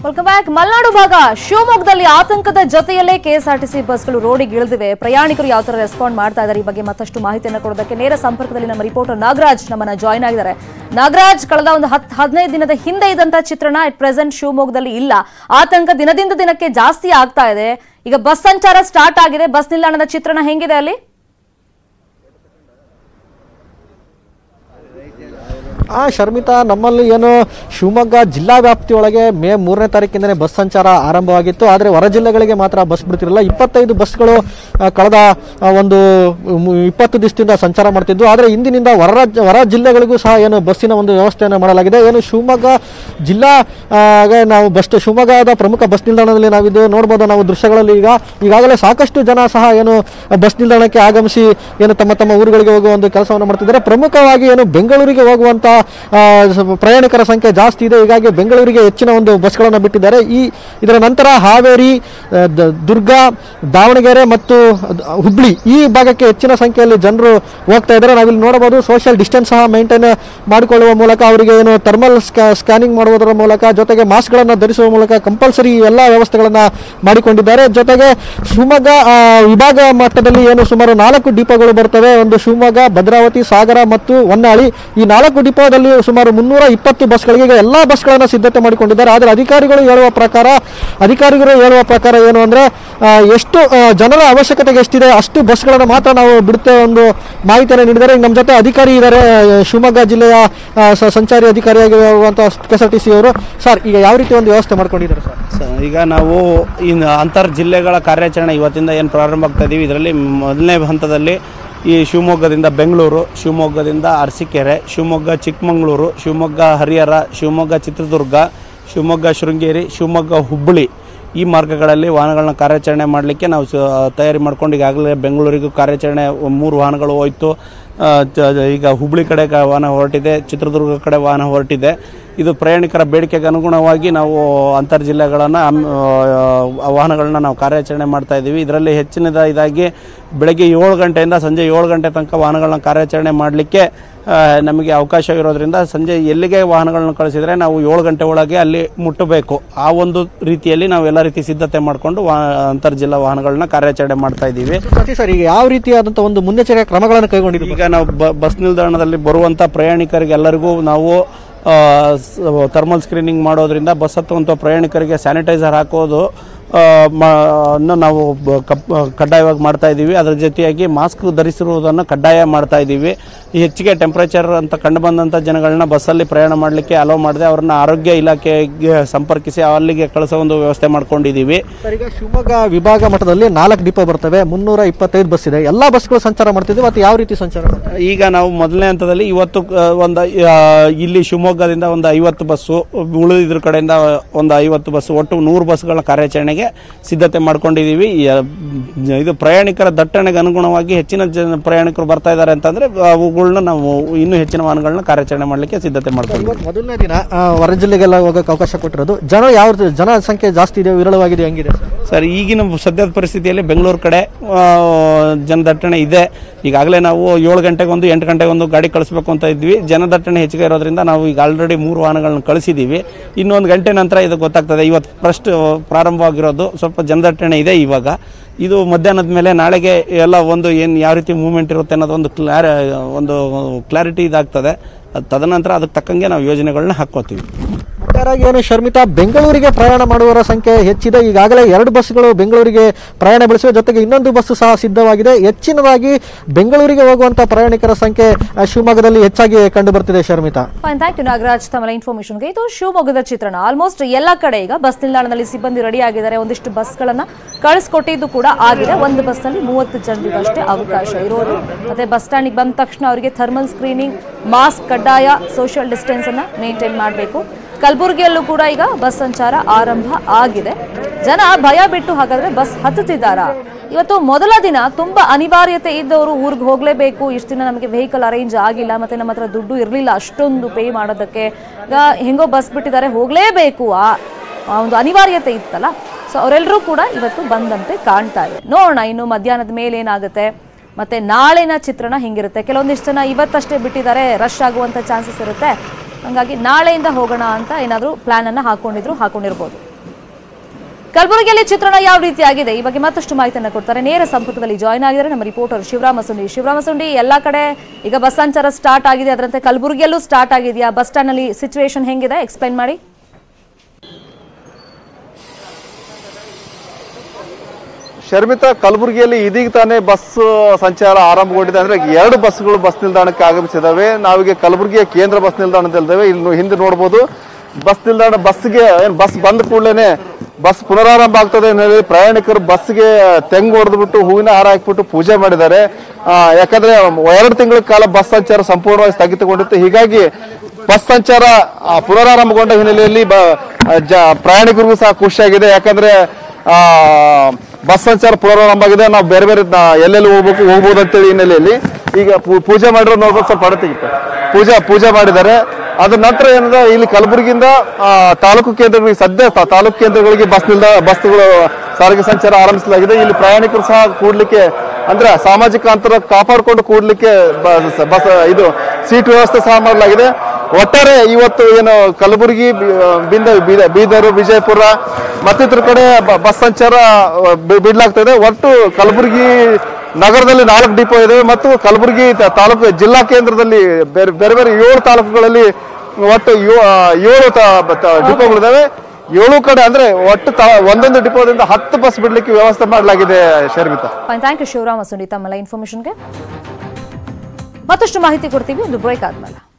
welcome back Malenadu ಭಾಗ ಶಿವಮೊಗ್ಗದಲ್ಲಿ ಆತಂಕದ ಜೊತೆಯಲ್ಲೇ ಕೆಎಸ್ಆರ್ಟಿಸಿ ಬಸ್ಗಳು ರೋಡಿಗೆ ಇಳಿದಿವೆ ಪ್ರಯಾಣಿಕರು ಯಾವ ತರ ರೆಸ್ಪಾಂಡ್ ಮಾಡ್ತಾ ಇದ್ದಾರೆ ಈ ಬಗ್ಗೆ ಮತ್ತಷ್ಟು ಮಾಹಿತಿಯನ್ನು ಕೊಡೋದಕ್ಕೆ ನೇರ ಸಂಪರ್ಕದಲ್ಲಿ ನಮ್ಮ ರಿಪೋರ್ಟರ್ ನಾಗರಾಜ್ ನಮ್ಮನ್ನ ಜಾಯ್ನ್ ಆಗಿದ್ದಾರೆ ನಾಗರಾಜ್ ಕಳೆದ ಒಂದು ಹತ್ತು ಹದಿನೈದು ದಿನದ ಹಿಂದೆ ಇದ್ದಂತ ಚಿತ್ರಣ ಅಟ್ ಪ್ರೆಸೆಂಟ್ ಶಿವಮೊಗ್ಗದಲ್ಲಿ ಇಲ್ಲ ಆತಂಕ ದಿನದಿಂದ ದಿನಕ್ಕೆ ಜಾಸ್ತಿ ಆಗ್ತಾ ಇದೆ ಈಗ ಬಸ್ ಸಂಚಾರ ಸ್ಟಾರ್ಟ್ ಆಗಿದೆ ಬಸ್ ನಿಲ್ದಾಣದ ಚಿತ್ರಣ ಹೆಂಗಿದೆ ಅಲ್ಲಿ ಆ ಶರ್ಮಿತಾ ನಮ್ಮಲ್ಲಿ ಏನು ಶಿವಮೊಗ್ಗ ಜಿಲ್ಲಾ ವ್ಯಾಪ್ತಿಯೊಳಗೆ ಮೇ ಮೂರನೇ ತಾರೀಕಿಂದನೇ ಬಸ್ ಸಂಚಾರ ಆರಂಭವಾಗಿತ್ತು ಆದರೆ ಹೊರ ಜಿಲ್ಲೆಗಳಿಗೆ ಮಾತ್ರ ಬಸ್ ಬಿಡ್ತಿರಲಿಲ್ಲ ಇಪ್ಪತ್ತೈದು ಬಸ್ಗಳು ಆ, ಕಳೆದ ಆ, ಒಂದು ಮು- ಇಪ್ಪತ್ತು ದಿವಸದಿಂದ ಸಂಚಾರ ಮಾಡ್ತಿದ್ವು ಆದರೆ ಇಂದಿನಿಂದ ಹೊರ ರಾಜ್ಯ ಹೊರ ಜಿಲ್ಲೆಗಳಿಗೂ ಸಹ ಏನು ಬಸ್ಸಿನ ಒಂದು ವ್ಯವಸ್ಥೆಯನ್ನು ಮಾಡಲಾಗಿದೆ ಏನು ಶಿವಮೊಗ್ಗ ಜಿಲ್ಲಾ ಆ, ಗೆ ನಾವು ಬಸ್ ಶಿವಮೊಗ್ಗದ ಪ್ರಮುಖ ಬಸ್ ನಿಲ್ದಾಣದಲ್ಲಿ ನಾವಿದ್ದು ನೋಡ್ಬೋದು ನಾವು ದೃಶ್ಯಗಳಲ್ಲಿ ಈಗ ಈಗಾಗಲೇ ಸಾಕಷ್ಟು ಜನ ಸಹ ಏನು ಬಸ್ ನಿಲ್ದಾಣಕ್ಕೆ ಆಗಮಿಸಿ ಏನು ತಮ್ಮ ತಮ್ಮ ಊರುಗಳಿಗೆ ಹೋಗುವ ಒಂದು ಕೆಲಸವನ್ನು ಮಾಡ್ತಿದ್ದಾರೆ ಪ್ರಮುಖವಾಗಿ ಏನು ಬೆಂಗಳೂರಿಗೆ ಹೋಗುವಂತ ಆ, ಸ- ಪ್ರಯಾಣಿಕರ ಸಂಖ್ಯೆ ಜಾಸ್ತಿ ಇದೆ ಹೀಗಾಗಿ ಬೆಂಗಳೂರಿಗೆ ಹೆಚ್ಚಿನ ಒಂದು ಬಸ್ಗಳನ್ನು ಬಿಟ್ಟಿದ್ದಾರೆ ಈ ಇದರ ನಂತರ ಹಾವೇರಿ ಆ, ದ- ದುರ್ಗ ದಾವಣಗೆರೆ ಮತ್ತು ದ- ಹುಬ್ಳಿ ಈ ಭಾಗಕ್ಕೆ ಹೆಚ್ಚಿನ ಸಂಖ್ಯೆಯಲ್ಲಿ ಜನರು ಹೋಗ್ತಾ ಇದ್ದಾರೆ ನಾವಿಲ್ಲಿ ನೋಡಬಹುದು ಸೋಷಿಯಲ್ ಡಿಸ್ಟೆನ್ಸ್ ಸಹ ಮೇಂಟೈನ್ ಮಾಡಿಕೊಳ್ಳುವ ಮೂಲಕ ಅವರಿಗೆ ಏನು ಥರ್ಮಲ್ ಸ್ಕ್ಯಾನಿಂಗ್ ಮಾಡುವುದರ ಮೂಲಕ ಜೊತೆಗೆ ಮಾಸ್ಕ್ಗಳನ್ನು ಧರಿಸುವ ಮೂಲಕ ಕಂಪಲ್ಸರಿ ಎಲ್ಲ ವ್ಯವಸ್ಥೆಗಳನ್ನು ಮಾಡಿಕೊಂಡಿದ್ದಾರೆ ಜೊತೆಗೆ ಶಿವಮೊಗ್ಗ ಆ, ವಿಭಾಗ ಮಟ್ಟದಲ್ಲಿ ಏನು ಸುಮಾರು ನಾಲ್ಕು ಡಿಪೋಗಳು ಬರ್ತವೆ ಒಂದು ಶಿವಮೊಗ್ಗ ಭದ್ರಾವತಿ ಸಾಗರ ಮತ್ತು ಹೊನ್ನಾಳಿ ಈ ನಾಲ್ಕು ಡಿಪೋದಲ್ಲಿ ಸುಮಾರು ಮುನ್ನೂರ ಇಪ್ಪತ್ತು ಬಸ್ಗಳಿಗೆ ಈಗ ಎಲ್ಲ ಬಸ್ಗಳನ್ನು ಸಿದ್ಧತೆ ಮಾಡಿಕೊಂಡಿದ್ದಾರೆ ಆದರೆ ಅಧಿಕಾರಿಗಳು ಹೇಳುವ ಪ್ರಕಾರ ಅಧಿಕಾರಿಗಳು ಹೇಳುವ ಪ್ರಕಾರ ಏನು ಅಂದರೆ ಎಷ್ಟು ಆ, ಜನರ ಅವಶ್ಯಕತೆಗೆ ಎಷ್ಟಿದೆ ಅಷ್ಟು ಬಸ್ಗಳನ್ನು ಮಾತ್ರ ನಾವು ಬಿಡುತ್ತೆ ಒಂದು ಮಾಹಿತಿಯನ್ನು ನೀಡಿದ್ದಾರೆ ಈಗ ನಮ್ಮ ಜೊತೆ ಅಧಿಕಾರಿ ಇದ್ದಾರೆ ಆ, ಶಿವಮೊಗ್ಗ ಜಿಲ್ಲೆಯ ಆ, ಸ- ಸಂಚಾರಿ ಅಧಿಕಾರಿಯಾಗಿರುವಂಥ K S R T C ಅವರು ಸರ್ ಈಗ ಯಾವ ರೀತಿ ಒಂದು ವ್ಯವಸ್ಥೆ ಮಾಡ್ಕೊಂಡಿದ್ದಾರೆ ಸರ್ ಸ- ಈಗ ನಾವು ಇನ್ನು ಅಂತರ್ ಜಿಲ್ಲೆಗಳ ಕಾರ್ಯಾಚರಣೆ ಇವತ್ತಿಂದ ಏನು ಪ್ರಾರಂಭ ಆಗ್ತಾ ಇದೀವಿ ಇದರಲ್ಲಿ ಮೊದಲನೇ ಹಂತದಲ್ಲಿ ಈ ಶಿವಮೊಗ್ಗದಿಂದ ಬೆಂಗಳೂರು ಶಿವಮೊಗ್ಗದಿಂದ ಅರಸೀಕೆರೆ ಶಿವಮೊಗ್ಗ ಚಿಕ್ಕಮಗಳೂರು ಶಿವಮೊಗ್ಗ ಹರಿಹರ ಶಿವಮೊಗ್ಗ ಚಿತ್ರದುರ್ಗ ಶಿವಮೊಗ್ಗ ಶೃಂಗೇರಿ ಶಿವಮೊಗ್ಗ ಹುಬ್ಬಳ್ಳಿ ಈ ಮಾರ್ಗಗಳಲ್ಲಿ ವಾಹನಗಳನ್ನ ಕಾರ್ಯಾಚರಣೆ ಮಾಡಲಿಕ್ಕೆ ನಾವು ಸ- ತಯಾರಿ ಮಾಡ್ಕೊಂಡು ಈಗಾಗಲೇ ಬೆಂಗಳೂರಿಗೂ ಕಾರ್ಯಾಚರಣೆ ಮೂರು ವಾಹನಗಳು ಹೋಯ್ತು ಆ, ಚ- ಈಗ ಹುಬ್ಳಿ ಕಡೆ ಕ- ವಾಹನ ಹೊರಟಿದೆ ಚಿತ್ರದುರ್ಗ ಕಡೆ ವಾಹನ ಹೊರಟಿದೆ ಇದು ಪ್ರಯಾಣಿಕರ ಬೇಡಿಕೆಗೆ ಅನುಗುಣವಾಗಿ ನಾವು ಅಂತರ್ ಜಿಲ್ಲೆಗಳನ್ನು ವಾಹನಗಳನ್ನ ನಾವು ಕಾರ್ಯಾಚರಣೆ ಮಾಡ್ತಾ ಇದ್ದೀವಿ ಇದರಲ್ಲಿ ಹೆಚ್ಚಿನದ ಇದಾಗಿ ಬೆಳಗ್ಗೆ ಏಳು ಗಂಟೆಯಿಂದ ಸಂಜೆ ಏಳು ಗಂಟೆ ತನಕ ವಾಹನಗಳನ್ನ ಕಾರ್ಯಾಚರಣೆ ಮಾಡಲಿಕ್ಕೆ ನಮಗೆ ಅವಕಾಶ ಇರೋದ್ರಿಂದ ಸಂಜೆ ಎಲ್ಲಿಗೆ ವಾಹನಗಳನ್ನ ಕಳಿಸಿದರೆ ನಾವು ಏಳು ಗಂಟೆ ಒಳಗೆ ಅಲ್ಲಿ ಮುಟ್ಟಬೇಕು ಆ ಒಂದು ರೀತಿಯಲ್ಲಿ ನಾವು ಎಲ್ಲ ರೀತಿ ಸಿದ್ಧತೆ ಮಾಡಿಕೊಂಡು ವಾ ಅಂತರ್ ಜಿಲ್ಲಾ ವಾಹನಗಳನ್ನ ಕಾರ್ಯಾಚರಣೆ ಮಾಡ್ತಾ ಇದ್ದೀವಿ ಸತಿ ಸರ್ ಈಗ ಯಾವ ರೀತಿಯಾದಂಥ ಒಂದು ಮುನ್ನೆಚ್ಚರಿಕೆ ಕ್ರಮಗಳನ್ನು ಕೈಗೊಂಡಿದ್ದೀವಿ ಈಗ ನಾವು ಬ- ಬಸ್ ನಿಲ್ದಾಣದಲ್ಲಿ ಬರುವಂಥ ಪ್ರಯಾಣಿಕರಿಗೆ ಎಲ್ಲರಿಗೂ ನಾವು ಥರ್ಮಲ್ ಸ್ಕ್ರೀನಿಂಗ್ ಮಾಡೋದ್ರಿಂದ ಬಸ್ ಹತ್ತುವಂಥ ಪ್ರಯಾಣಿಕರಿಗೆ ಸ್ಯಾನಿಟೈಸರ್ ಹಾಕೋದು ಆ, ಮ- ಅನ್ನು ನಾವು ಬ- ಕಪ್- ಕಡ್ಡಾಯವಾಗಿ ಮಾಡ್ತಾ ಇದ್ದೀವಿ ಅದರ ಜೊತೆಯಾಗಿ ಮಾಸ್ಕ್ ಧರಿಸಿರುವುದನ್ನು ಕಡ್ಡಾಯ ಮಾಡ್ತಾ ಇದ್ದೀವಿ ಈ ಹೆಚ್ಚಿಗೆ ಟೆಂಪರೇಚರ್ ಅಂತ ಕಂಡು ಬಂದಂಥ ಜನಗಳನ್ನ ಬಸ್ಸಲ್ಲಿ ಪ್ರಯಾಣ ಮಾಡಲಿಕ್ಕೆ ಅಲೋ ಮಾಡದೆ ಅವ್ರನ್ನ ಆರೋಗ್ಯ ಇಲಾಖೆಗೆ ಸಂಪರ್ಕಿಸಿ ಅಲ್ಲಿಗೆ ಕಳಿಸೋ ಒಂದು ವ್ಯವಸ್ಥೆ ಮಾಡ್ಕೊಂಡಿದ್ದೀವಿ ಸರ್ ಈಗ ಶಿವಮೊಗ್ಗ ವಿಭಾಗ ಮಟ್ಟದಲ್ಲಿ ನಾಲ್ಕು ಡಿಪೋ ಬರ್ತವೆ ಮುನ್ನೂರ ಇಪ್ಪತ್ತೈದು ಬಸ್ ಇದೆ ಎಲ್ಲ ಬಸ್ಗಳು ಸಂಚಾರ ಮಾಡ್ತಿದ್ವಿ ಮತ್ತು ಯಾವ ರೀತಿ ಸಂಚಾರ ಮಾಡ್ತವೆ ಈಗ ನಾವು ಮೊದಲನೇ ಹಂತದಲ್ಲಿ ಇವತ್ತು ಆ, ಒಂದು ಆ, ಇಲ್ಲಿ ಶಿವಮೊಗ್ಗದಿಂದ ಒಂದು ಐವತ್ತು ಬಸ್ಸು ಉಳಿದಿದ್ರ ಕಡೆಯಿಂದ ಒಂದು ಐವತ್ತು ಬಸ್ಸು ಒಟ್ಟು ನೂರು ಬಸ್ಗಳ ಕಾರ್ಯಾಚರಣೆಗೆ ಸಿದ್ಧತೆ ಮಾಡ್ಕೊಂಡಿದ್ದೀವಿ ಈ, ಆ, ಇದು ಪ್ರಯಾಣಿಕರ ದಟ್ಟಣೆಗೆ ಅನುಗುಣವಾಗಿ ಹೆಚ್ಚಿನ ಜನ ಪ್ರಯಾಣಿಕರು ಬರ್ತಾ ಇದ್ದಾರೆ ಅಂತಂದ್ರೆ ಅವುಗಳನ್ನ ನಾವು ಇನ್ನೂ ಹೆಚ್ಚಿನ ವಾಹನಗಳನ್ನ ಕಾರ್ಯಾಚರಣೆ ಮಾಡಲಿಕ್ಕೆ ಸಿದ್ಧತೆ ಮಾಡ್ಕೊಂಡಿದ್ದೀವಿ ಇವತ್ತು ಮೊದಲನೇ ದಿನ ಆ, ಹೊರ ಜಿಲ್ಲೆಗೆಲ್ಲ ಹೋಗೋಕೆ ಅವಕಾಶ ಕೊಟ್ಟಿರೋದು ಜನ ಯಾವ ರೀತಿ- ಜನ ಸಂಖ್ಯೆ ಜಾಸ್ತಿ ಇದೆ ವಿರಳವಾಗಿದೆ ಹೆಂಗಿದೆ ಸರ್ ಸರ್ ಈಗಿನ ಸದ್ಯದ ಪರಿಸ್ಥಿತಿಯಲ್ಲಿ ಬೆಂಗಳೂರು ಕಡೆ ಆ, ಜನದಟ್ಟಣೆ ಇದೆ ಈಗಾಗಲೇ ನಾವು ಏಳು ಗಂಟೆಗೊಂದು ಎಂಟು ಗಂಟೆಗೊಂದು ಗಾಡಿ ಕಳಿಸ್ಬೇಕು ಅಂತ ಇದ್ವಿ ಜನದಟ್ಟಣೆ ಹೆಚ್ಚಿಗೆ ಇರೋದ್ರಿಂದ ನಾವು ಈಗ ಆಲ್ರೆಡಿ ಮೂರು ವಾಹನಗಳನ್ನ ಕಳಿಸಿದ್ದೀವಿ ಇನ್ನೊಂದು ಗಂಟೆ ನಂತರ ಇದು ಗೊತ್ತಾಗ್ತದೆ ಇವತ್ತು ಫಸ್ಟ್ ಪ್ರಾರಂಭವಾಗಿರೋದು ಸ್ವಲ್ಪ ಜನದಟ್ಟಣೆ ಇದೆ ಇವಾಗ ಇದು ಮಧ್ಯಾಹ್ನದ ಮೇಲೆ ನಾಳೆಗೆ ಎಲ್ಲ ಒಂದು ಏನು ಯಾವ ರೀತಿ ಮೂವ್ಮೆಂಟ್ ಇರುತ್ತೆ ಅನ್ನೋದು ಒಂದು ಕ್ಲಾರ ಒಂದು ಕ್ಲಾರಿಟಿ ಇದಾಗ್ತದೆ ಅದ್ ತದನಂತರ ಅದಕ್ಕೆ ತಕ್ಕಂಗೆ ನಾವು ಯೋಜನೆಗಳನ್ನ ಹಾಕ್ಕೋತೀವಿ ಒಟ್ಟಾರೆಯಾಗಿ ಏನು ಶರ್ಮಿತಾ ಬೆಂಗಳೂರಿಗೆ ಪ್ರಯಾಣ ಮಾಡುವವರ ಸಂಖ್ಯೆ ಹೆಚ್ಚಿದೆ ಈಗಾಗಲೇ ಎರಡು ಬಸ್ಗಳು ಬೆಂಗಳೂರಿಗೆ ಪ್ರಯಾಣ ಬೆಳೆಸಿವೆ ಜೊತೆಗೆ ಇನ್ನೊಂದು ಬಸ್ ಸಹ ಸಿದ್ಧವಾಗಿದೆ ಹೆಚ್ಚಿನದಾಗಿ ಬೆಂಗಳೂರಿಗೆ ಹೋಗುವಂತ ಪ್ರಯಾಣಿಕರ ಸಂಖ್ಯೆ ಆ, ಶಿವಮೊಗ್ಗದಲ್ಲಿ ಹೆಚ್ಚಾಗಿ ಕಂಡು ಬರ್ತಿದೆ Sharmita fine thank you Nagaraj ತಮ್ಮ ಇನ್ಫಾರ್ಮೇಶನ್ಗೆ ಇದು ಶಿವಮೊಗ್ಗದ ಚಿತ್ರಣ ಆಲ್ಮೋಸ್ಟ್ ಎಲ್ಲ ಕಡೆ ಈಗ ಬಸ್ ನಿಲ್ದಾಣದಲ್ಲಿ ಸಿಬ್ಬಂದಿ ರೆಡಿ ಆಗಿದ್ದಾರೆ ಒಂದಿಷ್ಟು ಬಸ್ಗಳನ್ನ ಕಳಿಸ್ಕೊಟ್ಟಿದ್ದು ಕೂಡ ಆಗಿದೆ ಒಂದು ಬಸ್ನಲ್ಲಿ ಮೂವತ್ತು ಜನರಿಗಷ್ಟೇ ಅವಕಾಶ ಇರೋದು ಮತ್ತೆ ಬಸ್ ಸ್ಟ್ಯಾಂಡಿಗೆ ಬಂದ ತಕ್ಷಣ ಅವರಿಗೆ ಥರ್ಮಲ್ ಸ್ಕ್ರೀನಿಂಗ್ ಮಾಸ್ಕ್ ಕಡ್ಡಾಯ ಸೋಷಿಯಲ್ ಡಿಸ್ಟೆನ್ಸ್ ಅನ್ನ ಮೇಂಟೈನ್ ಮಾಡಬೇಕು ಕಲಬುರಗಿಯಲ್ಲೂ ಕೂಡ ಈಗ ಬಸ್ ಸಂಚಾರ ಆರಂಭ ಆಗಿದೆ ಜನ ಭಯ ಬಿಟ್ಟು ಹಾಗಾದ್ರೆ ಬಸ್ ಹತ್ತುತ್ತಿದ್ದಾರಾ ಇವತ್ತು ಮೊದಲ ದಿನ ತುಂಬಾ ಅನಿವಾರ್ಯತೆ ಇದ್ದವರು ಊರಿಗೆ ಹೋಗ್ಲೇಬೇಕು ಇಷ್ಟು ದಿನ ನಮಗೆ ವೆಹಿಕಲ್ ಅರೇಂಜ್ ಆಗಿಲ್ಲ ಮತ್ತೆ ನಮ್ಮ ಹತ್ರ ದುಡ್ಡು ಇರಲಿಲ್ಲ ಅಷ್ಟೊಂದು ಪೇ ಮಾಡೋದಕ್ಕೆ ಈಗ ಹೆಂಗೋ ಬಸ್ ಬಿಟ್ಟಿದ್ದಾರೆ ಹೋಗ್ಲೇಬೇಕು ಆ ಆ ಒಂದು ಅನಿವಾರ್ಯತೆ ಇತ್ತಲ್ಲ ಸೊ ಅವರೆಲ್ಲರೂ ಕೂಡ ಇವತ್ತು ಬಂದಂತೆ ಕಾಣ್ತಾ ಇದೆ ನೋಡೋಣ ಇನ್ನು ಮಧ್ಯಾಹ್ನದ ಮೇಲೆ ಏನಾಗುತ್ತೆ ಮತ್ತೆ ನಾಳಿನ ಚಿತ್ರಣ ಹಿಂಗಿರುತ್ತೆ ಕೆಲವೊಂದಿಷ್ಟು ಜನ ಇವತ್ತಷ್ಟೇ ಬಿಟ್ಟಿದ್ದಾರೆ ರಶ್ ಆಗುವಂತ ಚಾನ್ಸಸ್ ಇರುತ್ತೆ ಹಂಗಾಗಿ ನಾಳೆಯಿಂದ ಹೋಗೋಣ ಅಂತ ಏನಾದರೂ ಪ್ಲಾನ್ ಅನ್ನ ಹಾಕೊಂಡಿದ್ರು ಹಾಕೊಂಡಿರ್ಬೋದು ಕಲಬುರಗಿಯಲ್ಲಿ ಚಿತ್ರಣ ಯಾವ ರೀತಿ ಆಗಿದೆ ಈ ಬಗ್ಗೆ ಮತ್ತಷ್ಟು ಮಾಹಿತಿಯನ್ನು ಕೊಡ್ತಾರೆ ನೇರ ಸಂಪರ್ಕದಲ್ಲಿ ಜಾಯ್ನ್ ಆಗಿದ್ದಾರೆ ನಮ್ಮ ರಿಪೋರ್ಟರ್ ಶಿವರಾಮ ಸುಂಡಿ ಶಿವರಾಮ ಸುಂಡಿ ಎಲ್ಲಾ ಕಡೆ ಈಗ ಬಸ್ ಸಂಚಾರ ಸ್ಟಾರ್ಟ್ ಆಗಿದೆ ಅದರಂತೆ ಕಲಬುರಗಿಯಲ್ಲೂ ಸ್ಟಾರ್ಟ್ ಆಗಿದೆಯಾ ಬಸ್ ಸ್ಟ್ಯಾಂಡ್ ನಲ್ಲಿ ಸಿಚುವೇಶನ್ ಹೆಂಗಿದೆ ಎಕ್ಸ್ಪ್ಲೈನ್ ಮಾಡಿ ಶರ್ಮಿತಾ ಕಲಬುರಗಿಯಲ್ಲಿ ಇದೀಗ ತಾನೇ ಬಸ್ ಸಂಚಾರ ಆರಂಭಗೊಂಡಿದೆ ಅಂದ್ರೆ ಎರಡು ಬಸ್ಗಳು ಬಸ್ ನಿಲ್ದಾಣಕ್ಕೆ ಆಗಮಿಸಿದಾವೆ ನಾವೀಗ ಕಲಬುರಗಿಯ ಕೇಂದ್ರ ಬಸ್ ನಿಲ್ದಾಣದಲ್ಲಿದ್ದೇವೆ ಇಲ್ಲಿ ಹಿಂದೆ ನೋಡ್ಬೋದು ಬಸ್ ನಿಲ್ದಾಣ ಬಸ್ಗೆ ಏನ್ ಬಸ್ ಬಂದ ಕೂಡಲೇ ಬಸ್ ಪುನರಾರಂಭ ಆಗ್ತದೆ ಅಂತ ಹೇಳಿ ಪ್ರಯಾಣಿಕರು ಬಸ್ಗೆ ತೆಂಗು ಹೊಡೆದ್ಬಿಟ್ಟು ಹೂವಿನ ಹಾರ ಹಾಕ್ಬಿಟ್ಟು ಪೂಜೆ ಮಾಡಿದ್ದಾರೆ ಆ, ಯಾಕಂದ್ರೆ ಎರಡು ತಿಂಗಳ ಕಾಲ ಬಸ್ ಸಂಚಾರ ಸಂಪೂರ್ಣವಾಗಿ ಸ್ಥಗಿತಗೊಂಡಿತ್ತು ಹೀಗಾಗಿ ಬಸ್ ಸಂಚಾರ ಆ, ಪುನರಾರಂಭಗೊಂಡ ಹಿನ್ನೆಲೆಯಲ್ಲಿ ಬ ಜ ಪ್ರಯಾಣಿಕರಿಗೂ ಸಹ ಖುಷಿಯಾಗಿದೆ ಯಾಕಂದ್ರೆ ಆ ಬಸ್ ಸಂಚಾರ ಪುನರಾರಂಭ ಆಗಿದೆ ನಾವು ಬೇರೆ ಬೇರೆ ನ- ಎಲ್ಲೆಲ್ಲಿ ಹೋಗ್ಬೇಕು ಹೋಗ್ಬೋದು ಅಂತೇಳಿ ಹಿನ್ನೆಲೆಯಲ್ಲಿ ಈಗ ಪೂ- ಪೂಜೆ ಮಾಡಿರೋ ನೋಡ್ಬೋದು ಸ್ವಲ್ಪ ಹಣ ತೆಗಿತ ಪೂಜೆ ಪೂಜೆ ಮಾಡಿದ್ದಾರೆ ಅದ್ರ ನಂತರ ಏನಂದ್ರೆ ಇಲ್ಲಿ ಕಲಬುರಗಿಯಿಂದ ಆ, ತಾಲೂಕು ಕೇಂದ್ರಗಳಿಗೆ ಸದ್ಯ ತಾ- ತಾಲೂಕು ಕೇಂದ್ರಗಳಿಗೆ ಬಸ್ ನಿಲ್ದ ಬಸ್ಗಳು ಸಾರಿಗೆ ಸಂಚಾರ ಆರಂಭಿಸಲಾಗಿದೆ ಇಲ್ಲಿ ಪ್ರಯಾಣಿಕರು ಸಹ ಕೂಡ್ಲಿಕ್ಕೆ ಅಂದ್ರೆ ಸಾಮಾಜಿಕ ಅಂತರ ಕಾಪಾಡಿಕೊಂಡು ಕೂಡ್ಲಿಕ್ಕೆ ಬಸ್ ಬಸ್ ಇದು ಸೀಟ್ ವ್ಯವಸ್ಥೆ ಸಹ ಮಾಡಲಾಗಿದೆ ಒಟ್ಟಾರೆ ಇವತ್ತು ಏನು ಕಲಬುರಗಿ ಬಿ- ಬಿಂದ ಬೀದ- ಬೀದರ್ ವಿಜಯಪುರ ಮತ್ತಿತರ ಕಡೆ ಬ- ಬಸ್ ಸಂಚಾರ ಆ, ಬಿ- ಬಿಡ್ಲಾಗ್ತದೆ ಒಟ್ಟು ಕಲಬುರಗಿ ನಗರದಲ್ಲಿ ನಾಲ್ಕು ಡಿಪೋ ಇದಾವೆ ಮತ್ತು ಕಲಬುರಗಿ ತ- ತಾಲೂಕು ಜಿಲ್ಲಾ ಕೇಂದ್ರದಲ್ಲಿ ಬೇರೆ ಬೇರೆ ಬೇರೆ ಏಳು ತಾಲೂಕುಗಳಲ್ಲಿ ಒಟ್ಟು ಯೋ- ಆ, ಏಳು ತ- ತ- ಡಿಪೋಗಳಿದಾವೆ ಏಳು ಕಡೆ ಅಂದ್ರೆ ಒಟ್ಟು ತ- ಒಂದೊಂದು ಡಿಪೋದಿಂದ ಹತ್ತು ಬಸ್ ಬಿಡ್ಲಿಕ್ಕೆ ವ್ಯವಸ್ಥೆ ಮಾಡಲಾಗಿದೆ Sharmita fine thank you Shivarama Sundi ತಮ್ಮೆಲ್ಲ ಇನ್ಫಾರ್ಮೇಶನ್ಗೆ ಮತ್ತಷ್ಟು ಮಾಹಿತಿ ಕೊಡ್ತೀವಿ ಒಂದು ಬ್ರೇಕ್ ಆದ್ಮೇಲೆ